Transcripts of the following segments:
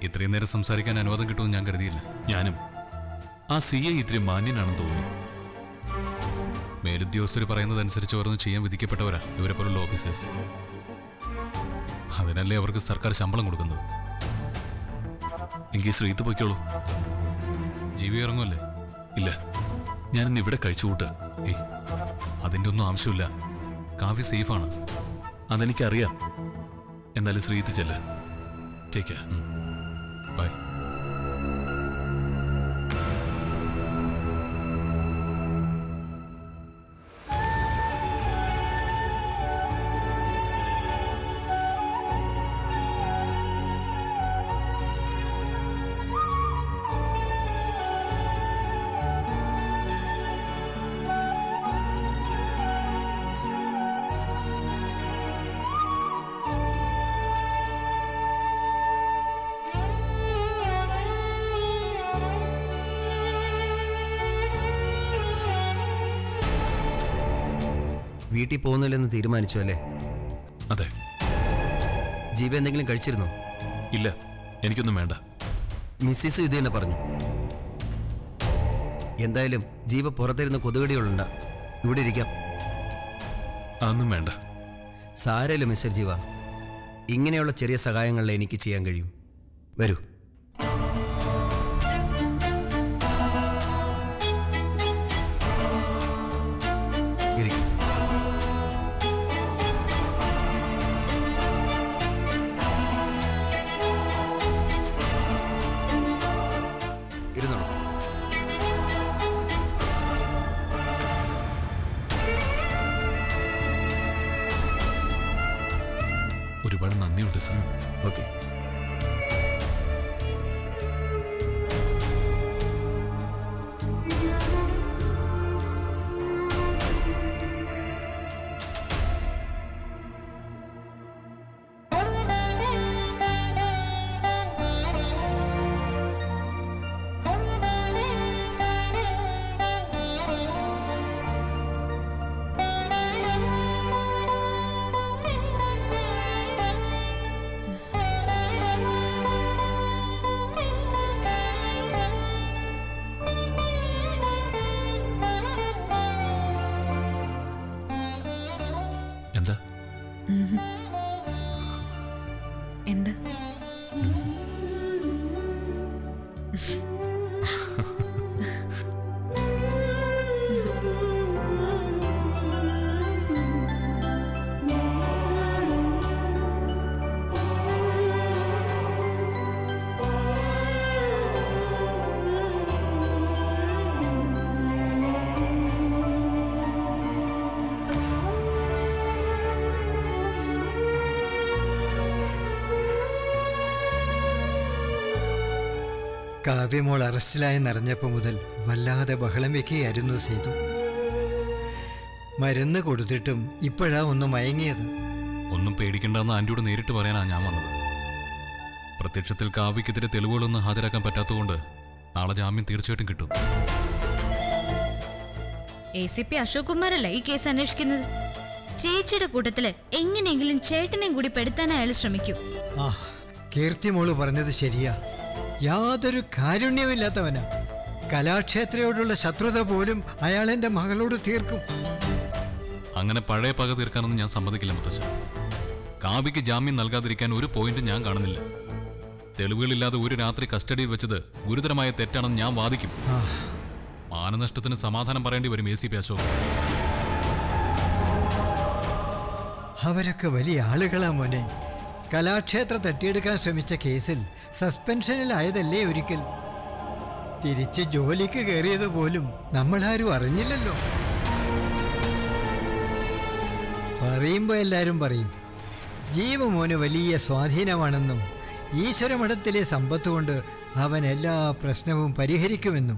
ഇത്രയും നേരം സംസാരിക്കാൻ അനുവാദം കിട്ടുമെന്ന് ഞാൻ കരുതിയില്ല ഞാനും ആ സി ഐ ഇത്തിരി മാന്യനാണെന്ന് തോന്നുന്നു മേലുദ്യോഗസ്ഥർ പറയുന്നതനുസരിച്ച് ഓരോന്ന് ചെയ്യാൻ വിധിക്കപ്പെട്ടവരാ ഇവരെ പോലുള്ള ഓഫീസേഴ്സ് അതിനല്ലേ അവർക്ക് സർക്കാർ ശമ്പളം കൊടുക്കുന്നത് എങ്കിൽ ശ്രീത്ത് പൊയ്ക്കോളൂ ജീവി ഇറങ്ങുമല്ലേ ഇല്ല ഞാനിന്ന് ഇവിടെ കഴിച്ചുകൂട്ട് ഏയ് അതിൻ്റെ ഒന്നും ആവശ്യമില്ല കാവ്യ സേഫാണ് അതെനിക്കറിയാം എന്നാലും ശ്രീത്ത് ചെല്ല ടേക്ക് ബൈ വീട്ടിൽ പോകുന്നില്ലെന്ന് തീരുമാനിച്ചു അല്ലേ അതെ ജീവ എന്തെങ്കിലും കഴിച്ചിരുന്നോ ഇല്ല എനിക്കൊന്നും വേണ്ട മിസ്സിസ് ഇത് തന്നെ പറഞ്ഞു എന്തായാലും ജീവ പുറത്തിരുന്ന് കൊതുകടികളുണ്ട ഇവിടെ ഇരിക്കാം അതൊന്നും വേണ്ട സാരമില്ല മിസ്റ്റർ ജീവ ഇങ്ങനെയുള്ള ചെറിയ സഹായങ്ങളിൽ എനിക്ക് ചെയ്യാൻ കഴിയും വരൂ ഇരിക്കൂ ഇരുന്നോളൂ ഒരുപാട് നന്ദിയുണ്ട് സർ ഓക്കെ എന്താ എന്ത് കാവ്യമോൾ അറസ്റ്റിലായെന്നറിഞ്ഞപ്പോൾ മുതൽ വല്ലാതെ ബഹളം വെക്കുകയായിരുന്നു സീതു മരുന്ന് കൊടുത്തിട്ടും ഇപ്പോഴാ ഒന്ന് മയങ്ങിയത് ഒന്നും പേടിക്കണ്ടെന്ന് ആന്റിയോട് നേരിട്ട് പറയാനാണ് ഞാൻ വന്നത് പ്രത്യക്ഷത്തിൽ കാവ്യക്കെതിരെ തെളിവുകളൊന്നും ഹാജരാക്കാൻ പറ്റാത്തതുകൊണ്ട് നാളെ ജാമ്യം തീർച്ചയായിട്ടും കിട്ടും എ സി പി അശോക് കുമാറല്ല ഈ കേസ് അന്വേഷിക്കുന്നത് ചേച്ചിയുടെ കൂട്ടത്തില് എങ്ങനെയെങ്കിലും ചേട്ടനെയും കൂടി പെടുത്താൻ അയാൾ ശ്രമിക്കും ആ കീർത്തിമോള് പറഞ്ഞത് ശരിയാ യാതൊരു കാരുണ്യമില്ലാത്തവനാ കലാക്ഷേത്രയോടുള്ള ശത്രുത പോലും അയാൾ എൻ്റെ മകളോട് തീർക്കും അങ്ങനെ പഴയ പക തീർക്കാനൊന്നും ഞാൻ സമ്മതിക്കില്ല മുത്തച്ഛൻ കാവ്യക്ക് ജാമ്യം നൽകാതിരിക്കാൻ ഒരു പോയിന്റ് ഞാൻ കാണുന്നില്ല തെളിവുകളില്ലാതെ ഒരു രാത്രി കസ്റ്റഡിയിൽ വെച്ചത് ഗുരുതരമായ തെറ്റാണെന്ന് ഞാൻ വാദിക്കും മാനനഷ്ടത്തിന് സമാധാനം പറയേണ്ടി വരും എ സി പി അശോക് അവരൊക്കെ വലിയ ആളുകളാ മോനെ കലാക്ഷേത്ര തട്ടിയെടുക്കാൻ ശ്രമിച്ച കേസിൽ സസ്പെൻഷനിലായതല്ലേ ഒരിക്കൽ തിരിച്ച് ജോലിക്ക് കയറിയത് പോലും നമ്മളാരും അറിഞ്ഞില്ലല്ലോ പറയുമ്പോൾ എല്ലാവരും പറയും ജീവമോന് വലിയ സ്വാധീനമാണെന്നും ഈശ്വരമഠത്തിലെ സമ്പത്ത് കൊണ്ട് അവൻ എല്ലാ പ്രശ്നവും പരിഹരിക്കുമെന്നും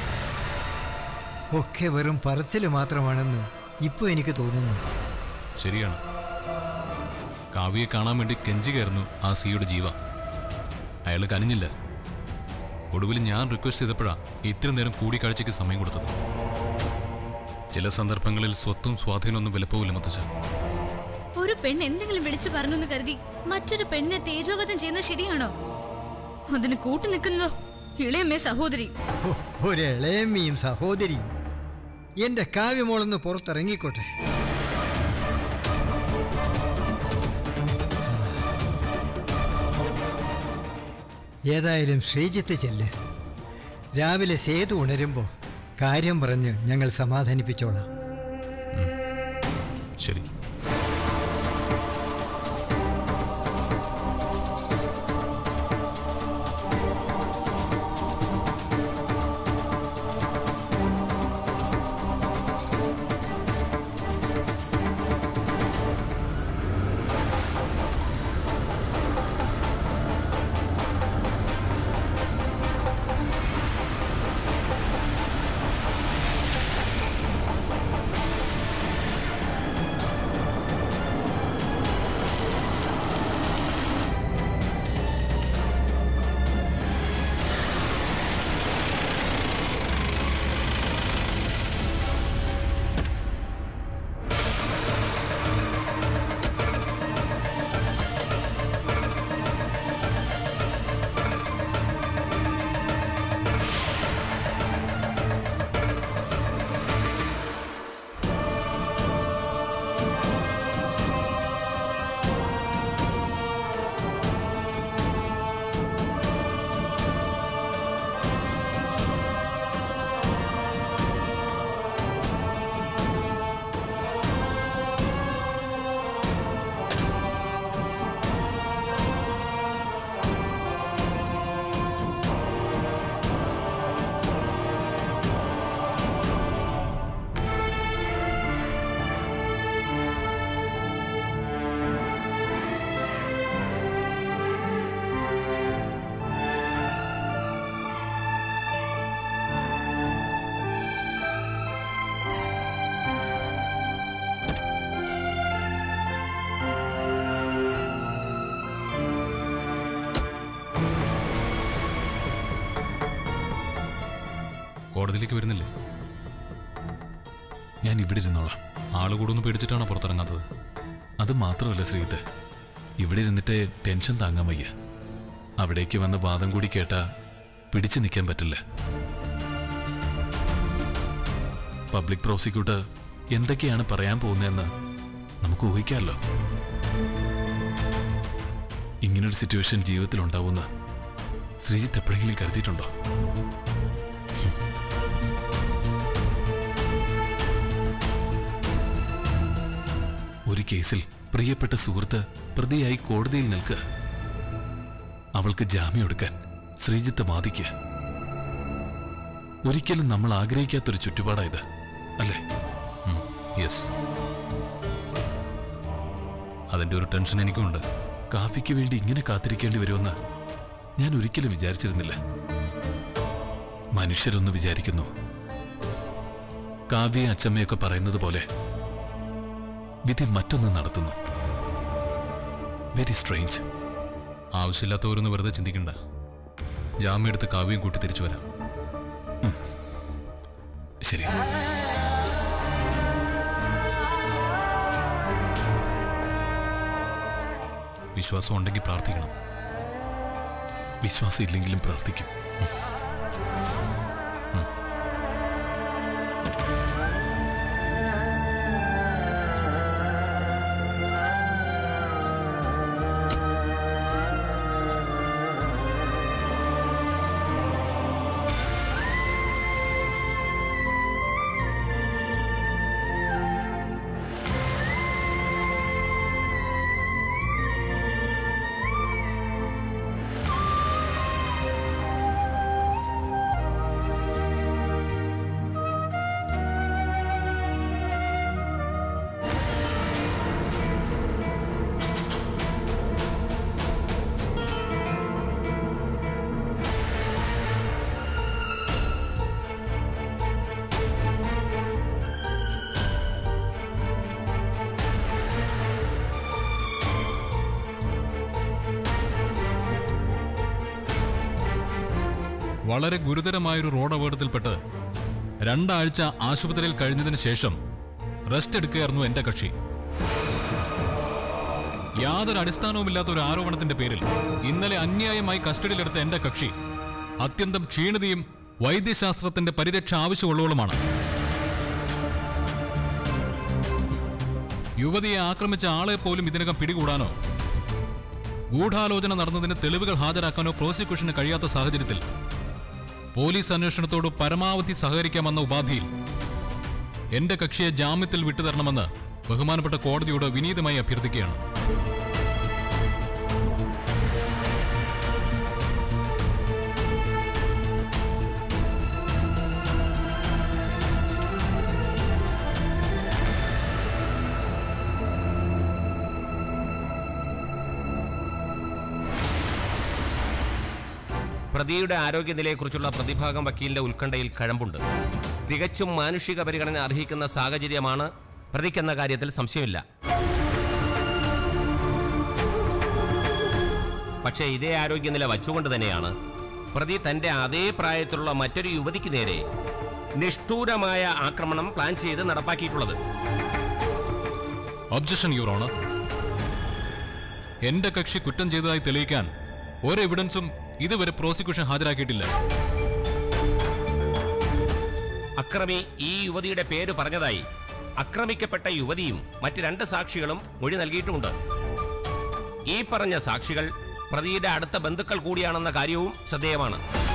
ഒക്കെ വെറും പറച്ചിൽ മാത്രമാണെന്ന് ഇപ്പോൾ എനിക്ക് തോന്നുന്നു ശരിയാണ് കാവ്യയെ കാണാൻ വേണ്ടി കെഞ്ചുകയായിരുന്നു ആ സിയുടെ ജീവ അയാൾ കനിഞ്ഞില്ല ഒടുവിൽ ഞാൻ റിക്വസ്റ്റ് ചെയ്തപ്പോഴാ ഇത്ര നേരം കൂടിക്കാഴ്ചയ്ക്ക് സമയം കൊടുത്തത് ചില സന്ദർഭങ്ങളിൽ സ്വത്തും സ്വാധീനമൊന്നും വിലപ്പോവില്ല മുത്തച്ഛൻ ഒരു പെണ്ണ് എന്തെങ്കിലും വിളിച്ചു പറഞ്ഞു എന്ന് കരുതി മറ്റൊരു പെണ്ണിനെ തേജോവധം ചെയ്യുന്നത് ശരിയാണോ അതിന് കൂട്ടു നിൽക്കുന്നതോ ഇളയമ്മേ സഹോദരി ഓ, ഒരു ഇളയമ്മയും സഹോദരിയും എന്റെ കാവ്യമോളൊന്ന് പുറത്തിറങ്ങിക്കോട്ടെ ഏതായാലും ശ്രീജിത്ത് ചെല്ല് രാവിലെ സേതു ഉണരുമ്പോൾ കാര്യം പറഞ്ഞ് ഞങ്ങൾ സമാധാനിപ്പിച്ചോളാം ശരി കോടതിയിലേക്ക് വരുന്നില്ലേ ഞാൻ ഇവിടെ ഇരുന്നോളാം ആള് കൂടുന്ന് പേടിച്ചിട്ടാണോ പുറത്തിറങ്ങാത്തത് അത് മാത്രമല്ല ശ്രീത്ത് ഇവിടെ ഇരുന്നിട്ട് ടെൻഷൻ താങ്ങാൻ വയ്യ അവിടേക്ക് വന്ന് വാദം കൂടി കേട്ടാ പിടിച്ചു നിൽക്കാൻ പറ്റില്ല പബ്ലിക് പ്രോസിക്യൂട്ടർ എന്തൊക്കെയാണ് പറയാൻ പോകുന്നതെന്ന് നമുക്ക് ഊഹിക്കാമല്ലോ ഇങ്ങനൊരു സിറ്റുവേഷൻ ജീവിതത്തിൽ ഉണ്ടാവുമെന്ന് ശ്രീജിത്ത് എപ്പോഴെങ്കിലും കരുതിയിട്ടുണ്ടോ ഒരു കേസിൽ പ്രിയപ്പെട്ട സുഹൃത്ത് പ്രതിയായി കോടതിയിൽ നിൽക്കുക അവൾക്ക് ജാമ്യം എടുക്കാൻ ശ്രീജിത്ത് വാദിക്കുക ഒരിക്കലും നമ്മൾ ആഗ്രഹിക്കാത്തൊരു ചുറ്റുപാടായത് അല്ലേ യെസ് അതിൻ്റെ ഒരു ടെൻഷൻ എനിക്കുണ്ട് കാഫിക്ക് വേണ്ടി ഇങ്ങനെ കാത്തിരിക്കേണ്ടി വരുമെന്ന് ഞാൻ ഒരിക്കലും വിചാരിച്ചിരുന്നില്ല മനുഷ്യരൊന്ന് വിചാരിക്കുന്നു കാവ്യ അച്ചമ്മയൊക്കെ പറയുന്നത് പോലെ വിധി മറ്റൊന്ന് നടത്തുന്നു വെരി സ്ട്രേഞ്ച് ആവശ്യമില്ലാത്തവരൊന്ന് വെറുതെ ചിന്തിക്കണ്ട ജാമ്യം എടുത്ത് കാവ്യം കൂട്ടി തിരിച്ചു വരാം ശരി വിശ്വാസം ഉണ്ടെങ്കിൽ പ്രാർത്ഥിക്കണം വിശ്വാസം ഇല്ലെങ്കിലും പ്രാർത്ഥിക്കും വളരെ ഗുരുതരമായൊരു റോഡ് അപകടത്തിൽപ്പെട്ട് രണ്ടാഴ്ച ആശുപത്രിയിൽ കഴിഞ്ഞതിന് ശേഷം റെസ്റ്റ് എടുക്കുകയായിരുന്നു എന്റെ കക്ഷി യാതൊരു അടിസ്ഥാനവുമില്ലാത്ത ഒരു ആരോപണത്തിന്റെ പേരിൽ ഇന്നലെ അന്യായമായി കസ്റ്റഡിയിലെടുത്ത എന്റെ കക്ഷി അത്യന്തം ക്ഷീണിതയും വൈദ്യശാസ്ത്രത്തിന്റെ പരിരക്ഷ ആവശ്യമുള്ളവളുമാണ് യുവതിയെ ആക്രമിച്ച ആളെ പോലും ഇതിനകം പിടികൂടാനോ ഗൂഢാലോചന നടന്നതിന് തെളിവുകൾ ഹാജരാക്കാനോ പ്രോസിക്യൂഷന് കഴിയാത്ത സാഹചര്യത്തിൽ പോലീസ് അന്വേഷണത്തോട് പരമാവധി സഹകരിക്കാമെന്ന ഉപാധിയിൽ എന്റെ കക്ഷിയെ ജാമ്യത്തിൽ വിട്ടുതരണമെന്ന് ബഹുമാനപ്പെട്ട കോടതിയോട് വിനീതമായി അഭ്യർത്ഥിക്കുകയാണ് പ്രതിയുടെ ആരോഗ്യനിലയെക്കുറിച്ചുള്ള പ്രതിഭാഗം വക്കീലിന്റെ ഉത്കണ്ഠയിൽ കഴമ്പുണ്ട് തികച്ചും മാനുഷിക പരിഗണന അർഹിക്കുന്ന സാഹചര്യമാണ് പ്രതിക്കെന്ന കാര്യത്തിൽ സംശയമില്ല പക്ഷേ ഇതേ ആരോഗ്യനില വച്ചുകൊണ്ട് തന്നെയാണ് പ്രതി തന്റെ അതേ പ്രായത്തിലുള്ള മറ്റൊരു യുവതിക്ക് നേരെ നിഷ്ഠൂരമായ ആക്രമണം പ്ലാൻ ചെയ്ത് നടപ്പാക്കിയിട്ടുള്ളത് ഒബ്ജക്ഷൻ യുവർ ഓണർ എന്റെ കക്ഷി കുറ്റം ചെയ്തതായി തെളിയിക്കാൻ ഒരു എവിഡൻസും ഇതുവരെ പ്രോസിക്യൂഷൻ ഹാജരാക്കിയിട്ടില്ല അക്രമി ഈ യുവതിയുടെ പേര് പറഞ്ഞതായി ആക്രമിക്കപ്പെട്ട യുവതിയും മറ്റ് രണ്ട് സാക്ഷികളും മൊഴി നൽകിയിട്ടുമുണ്ട് ഈ പറഞ്ഞ സാക്ഷികൾ പ്രതിയുടെ അടുത്ത ബന്ധുക്കൾ കൂടിയാണെന്ന കാര്യവും ശ്രദ്ധേയമാണ്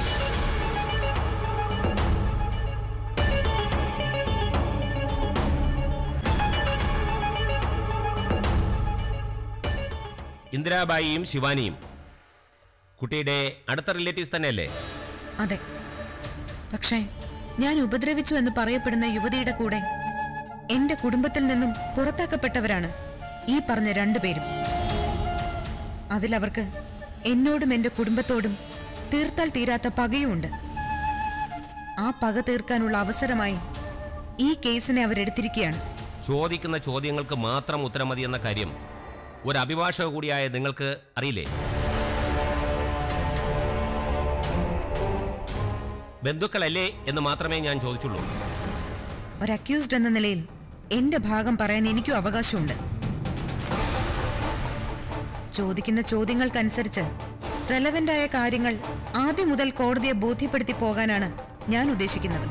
ഇന്ദിരാബായിയും ശിവാനിയും കുട്ടിയുടെ അടുത്ത റിലേറ്റീവ്സ് തന്നെയല്ലേ അതെ പക്ഷേ ഞാൻ ഉപദ്രവിച്ചു എന്ന് പറയപ്പെടുന്ന യുവതിയുടെ കൂടെ എന്റെ കുടുംബത്തിൽ നിന്നും പുറത്താക്കപ്പെട്ടവരാണ് ഈ പറഞ്ഞ രണ്ടുപേരും അതിലവർക്ക് എന്നോടും എന്റെ കുടുംബത്തോടും തീർത്താൽ തീരാത്ത പകയുമുണ്ട് ആ പക തീർക്കാനുള്ള അവസരമായി ഈ കേസിനെ അവരെടുത്തിരിക്കുകയാണ് ചോദിക്കുന്ന ചോദ്യങ്ങൾക്ക് മാത്രം ഉത്തരം മതി എന്ന കാര്യം ഒരു അഭിഭാഷക കൂടിയായ നിങ്ങൾക്ക് അറിയില്ലേ ബന്ധുക്കളല്ലേ എന്ന് മാത്രമേ ഞാൻ ചോദിച്ചുള്ളൂ ഒരു അക്യൂസ്ഡ് എന്ന നിലയിൽ എന്റെ ഭാഗം പറയാൻ എനിക്കും അവകാശമുണ്ട് ചോദിക്കുന്ന ചോദ്യങ്ങൾക്കനുസരിച്ച് റെലവെന്റ് ആയ കാര്യങ്ങൾ ആദ്യം മുതൽ കോടതിയെ ബോധ്യപ്പെടുത്തി പോകാനാണ് ഞാൻ ഉദ്ദേശിക്കുന്നത്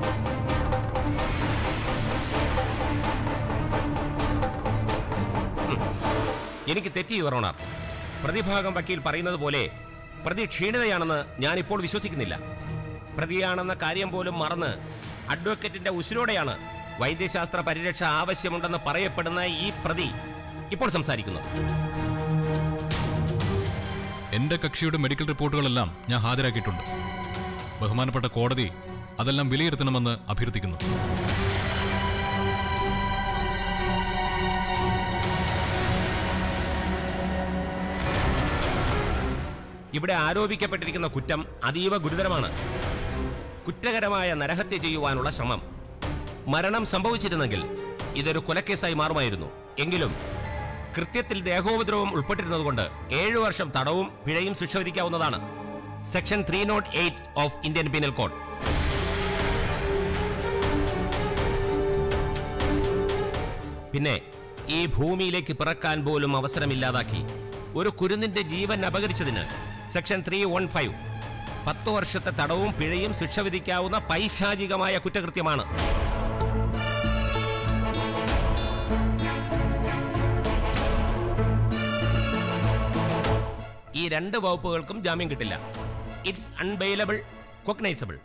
എനിക്ക് തെറ്റി യുവറോണർ പ്രതിഭാഗം വക്കീൽ പറയുന്നത് പോലെ പ്രതി ക്ഷീണിതയാണെന്ന് ഞാനിപ്പോൾ വിശ്വസിക്കുന്നില്ല പ്രതിയാണെന്ന കാര്യം പോലും മറന്ന് അഡ്വക്കേറ്റിന്റെ ഉസിരോടെയാണ് വൈദ്യശാസ്ത്ര പരിരക്ഷ ആവശ്യമുണ്ടെന്ന് പറയപ്പെടുന്ന ഈ പ്രതി ഇപ്പോൾ സംസാരിക്കുന്നു എന്റെ കക്ഷിയുടെ മെഡിക്കൽ റിപ്പോർട്ടുകളെല്ലാം ഞാൻ ഹാജരാക്കിയിട്ടുണ്ട് ബഹുമാനപ്പെട്ട കോടതി അതെല്ലാം വിലയിരുത്തണമെന്ന് അഭ്യർത്ഥിക്കുന്നു ഇവിടെ ആരോപിക്കപ്പെട്ടിരിക്കുന്ന കുറ്റം അതീവ ഗുരുതരമാണ് കുറ്റകരമായ നരഹത്യ ചെയ്യുവാനുള്ള ശ്രമം മരണം സംഭവിച്ചിരുന്നെങ്കിൽ ഇതൊരു കൊലക്കേസായി മാറുമായിരുന്നു എങ്കിലും കൃത്യത്തിൽ ദേഹോപദ്രവം ഉൾപ്പെട്ടിരുന്നതുകൊണ്ട് ഏഴു വർഷം തടവും പിഴയും ശിക്ഷ വിധിക്കാവുന്നതാണ് section three nought eight of Indian penal code പിന്നെ ഈ ഭൂമിയിലേക്ക് പിറക്കാൻ പോലും അവസരമില്ലാതാക്കി ഒരു കുരുന്നിന്റെ ജീവൻ അപകരിച്ചതിന് സെക്ഷൻ ത്രീ വൺ ഫൈവ് പത്ത് വർഷത്തെ തടവും പിഴയും ശിക്ഷ വിധിക്കാവുന്ന പൈശാചികമായ കുറ്റകൃത്യമാണ് ഈ രണ്ട് വകുപ്പുകൾക്കും ജാമ്യം കിട്ടില്ല it's unbailable cognizable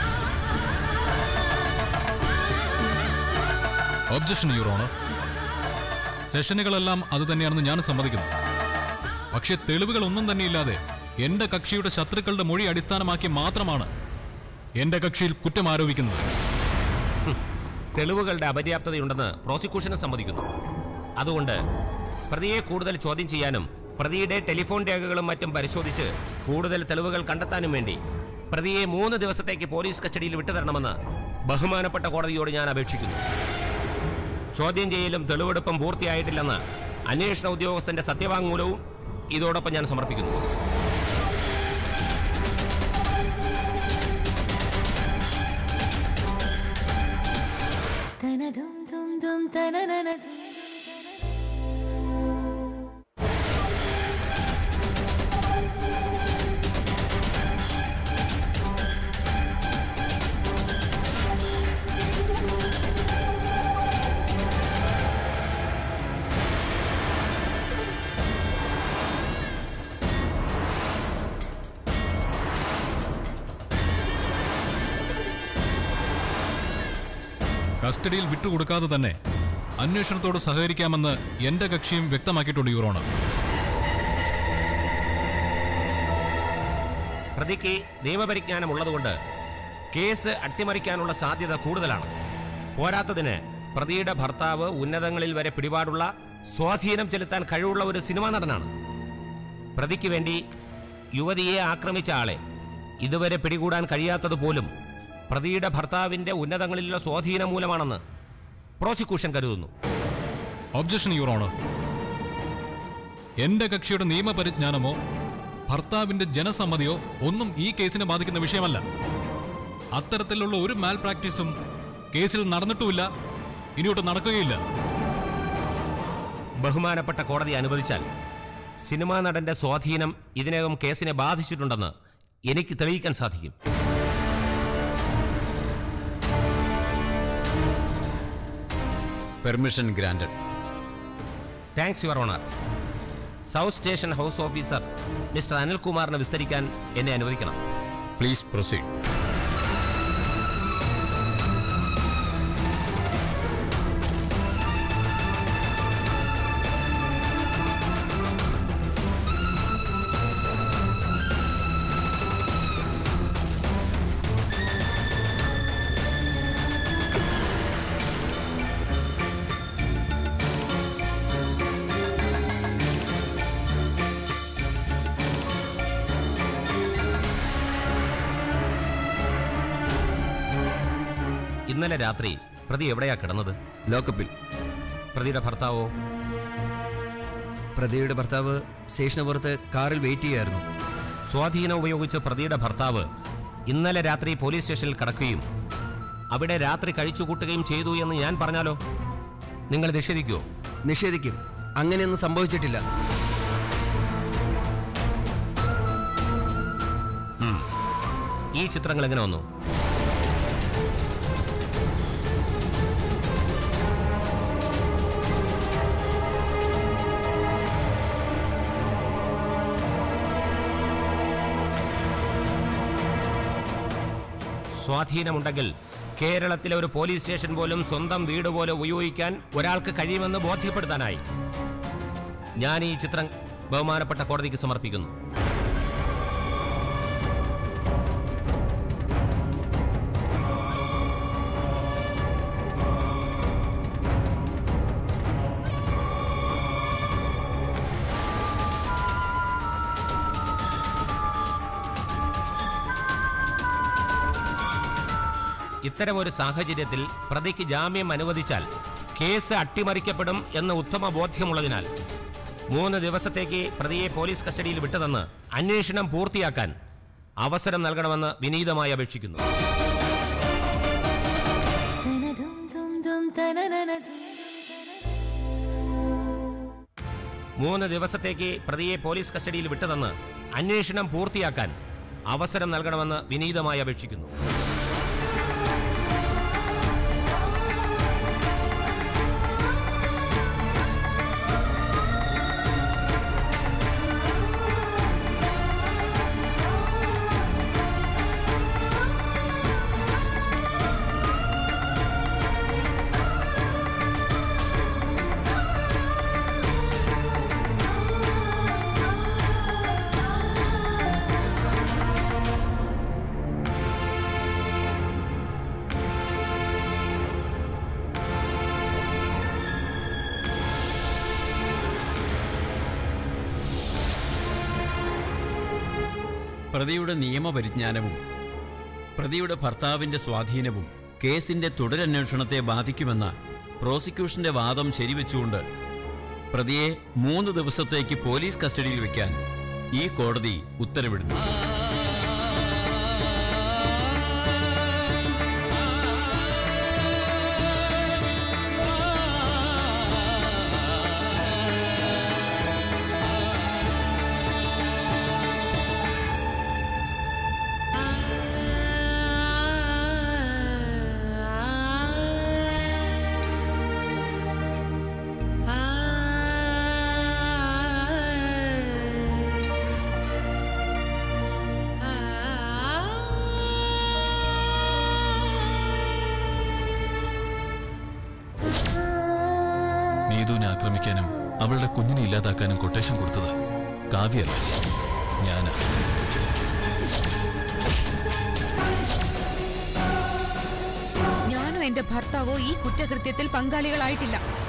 objection your honour സെഷനുകളെല്ലാം അത് തന്നെയാണെന്ന് ഞാൻ സമ്മതിക്കുന്നു പക്ഷേ തെളിവുകൾ ഒന്നും തന്നെയില്ലാതെ എന്റെ കക്ഷിയുടെ ശത്രുക്കളുടെ മൊഴി അടിസ്ഥാനമാക്കി മാത്രമാണ് എന്റെ കക്ഷിയിൽ കുറ്റം ആരോപിക്കുന്നത് തെളിവുകളുടെ അപര്യാപ്തതയുണ്ടെന്ന് പ്രോസിക്യൂഷന് സമ്മതിക്കുന്നു അതുകൊണ്ട് പ്രതിയെ കൂടുതൽ ചോദ്യം ചെയ്യാനും പ്രതിയുടെ ടെലിഫോൺ രേഖകളും മറ്റും പരിശോധിച്ച് കൂടുതൽ തെളിവുകൾ കണ്ടെത്താനും വേണ്ടി പ്രതിയെ മൂന്ന് ദിവസത്തേക്ക് പോലീസ് കസ്റ്റഡിയിൽ വിട്ടുതരണമെന്ന് ബഹുമാനപ്പെട്ട കോടതിയോട് ഞാൻ അപേക്ഷിക്കുന്നു ചോദ്യം ചെയ്യലും തെളിവെടുപ്പും പൂർത്തിയായിട്ടില്ലെന്ന് അന്വേഷണ ഉദ്യോഗസ്ഥന്റെ സത്യവാങ്മൂലവും ഇതോടൊപ്പം ഞാൻ സമർപ്പിക്കുന്നു കസ്റ്റഡിയിൽ വിട്ടുകൊടുക്കാതെ തന്നെ അന്വേഷണത്തോട് സഹകരിക്കാമെന്ന് എന്റെ കക്ഷിയും വ്യക്തമാക്കിയിട്ടുണ്ട് യുവർ ഓണർ പ്രതിക്ക് നിയമപരിജ്ഞാനം ഉള്ളതുകൊണ്ട് കേസ് അട്ടിമറിക്കാനുള്ള സാധ്യത കൂടുതലാണ് പോരാത്തതിന് പ്രതിയുടെ ഭർത്താവ് ഉന്നതങ്ങളിൽ വരെ പിടിപാടുള്ള സ്വാധീനം ചെലുത്താൻ കഴിവുള്ള ഒരു സിനിമാ നടനാണ് പ്രതിക്ക് വേണ്ടി യുവതിയെ ആക്രമിച്ച ആളെ ഇതുവരെ പിടികൂടാൻ കഴിയാത്തത് പോലും പ്രതിയുടെ ഭർത്താവിന്റെ ഉന്നതങ്ങളിലുള്ള സ്വാധീനം മൂലമാണെന്ന് പ്രോസിക്യൂഷൻ കരുതുന്നു ഒബ്ജക്ഷൻ യുവർ ഓണർ എന്റെ കക്ഷിയുടെ നിയമപരിജ്ഞാനമോ ഭർത്താവിന്റെ ജനസമ്മതിയോ ഒന്നും ഈ കേസിനെ ബാധിക്കുന്ന വിഷയമല്ല അത്തരത്തിലുള്ള ഒരു മാൽ പ്രാക്ടീസും കേസിൽ നടന്നിട്ടുമില്ല ഇനിയോട്ട് നടക്കുകയില്ല ബഹുമാനപ്പെട്ട കോടതി അനുവദിച്ചാൽ സിനിമാ നടന്റെ സ്വാധീനം ഇതിനകം കേസിനെ ബാധിച്ചിട്ടുണ്ടെന്ന് എനിക്ക് തെളിയിക്കാൻ സാധിക്കും permission granted thanks your honour south station house officer mister അനിൽകുമാറിനെ വിസ്തരിക്കാൻ എന്നെ അനുവദിക്കണം പ്ലീസ് പ്രൊസീഡ് ഇന്നലെ രാത്രി പ്രതി എവിടെയാ കിടന്നത് ലോക്കപ്പിൽ പ്രതിയുടെ ഭർത്താവോ പ്രതിയുടെ ഭർത്താവ് സ്റ്റേഷന് പുറത്ത് കാറിൽ വെയിറ്റ് ചെയ്യായിരുന്നു സ്വാധീനം ഉപയോഗിച്ച് പ്രതിയുടെ ഭർത്താവ് ഇന്നലെ രാത്രി പോലീസ് സ്റ്റേഷനിൽ കടക്കുകയും അവിടെ രാത്രി കഴിച്ചുകൂട്ടുകയും ചെയ്തു എന്ന് ഞാൻ പറഞ്ഞാലോ നിങ്ങൾ നിഷേധിക്കുമോ നിഷേധിക്കും അങ്ങനെയൊന്നും സംഭവിച്ചിട്ടില്ല ഈ ചിത്രങ്ങൾ എങ്ങനെ വന്നു സ്വാധീനമുണ്ടെങ്കിൽ കേരളത്തിലെ ഒരു പോലീസ് സ്റ്റേഷൻ പോലും സ്വന്തം വീട് പോലെ ഉപയോഗിക്കാൻ ഒരാൾക്ക് കഴിയുമെന്ന് ബോധ്യപ്പെടുത്താനായി ഞാൻ ഈ ചിത്രം ബഹുമാനപ്പെട്ട കോടതിക്ക് സമർപ്പിക്കുന്നു ഇത്തരമൊരു സാഹചര്യത്തിൽ പ്രതിക്ക് ജാമ്യം അനുവദിച്ചാൽ കേസ് അട്ടിമറിക്കപ്പെടും എന്ന് ഉത്തമ ബോധ്യമുള്ളതിനാൽ മൂന്ന് ദിവസത്തേക്ക് പ്രതിയെ പോലീസ് കസ്റ്റഡിയിൽ വിട്ടതെന്ന് അന്വേഷണം പൂർത്തിയാക്കാൻ അവസരം നൽകണമെന്ന് വിനീതമായി അപേക്ഷിക്കുന്നു മൂന്ന് ദിവസത്തേക്ക് പ്രതിയെ പോലീസ് കസ്റ്റഡിയിൽ വിട്ടതെന്ന് അന്വേഷണം പൂർത്തിയാക്കാൻ അവസരം നൽകണമെന്ന് വിനീതമായി അപേക്ഷിക്കുന്നു പ്രതിയുടെ നിയമപരിജ്ഞാനവും പ്രതിയുടെ ഭർത്താവിന്റെ സ്വാധീനവും കേസിന്റെ തുടരന്വേഷണത്തെ ബാധിക്കുമെന്ന പ്രോസിക്യൂഷന്റെ വാദം ശരിവെച്ചുകൊണ്ട് പ്രതിയെ മൂന്ന് ദിവസത്തേക്ക് പോലീസ് കസ്റ്റഡിയിൽ വയ്ക്കാൻ ഈ കോടതി ഉത്തരവിടുന്നു ആക്രമിക്കാനും അവളുടെ കുഞ്ഞിനെ ഇല്ലാതാക്കാനും കൊട്ടേഷൻ കൊടുത്തത് കാവ്യല്ല ഞാനാ ഞാനോ എന്റെ ഭർത്താവോ ഈ കുറ്റകൃത്യത്തിൽ പങ്കാളികളായിട്ടില്ല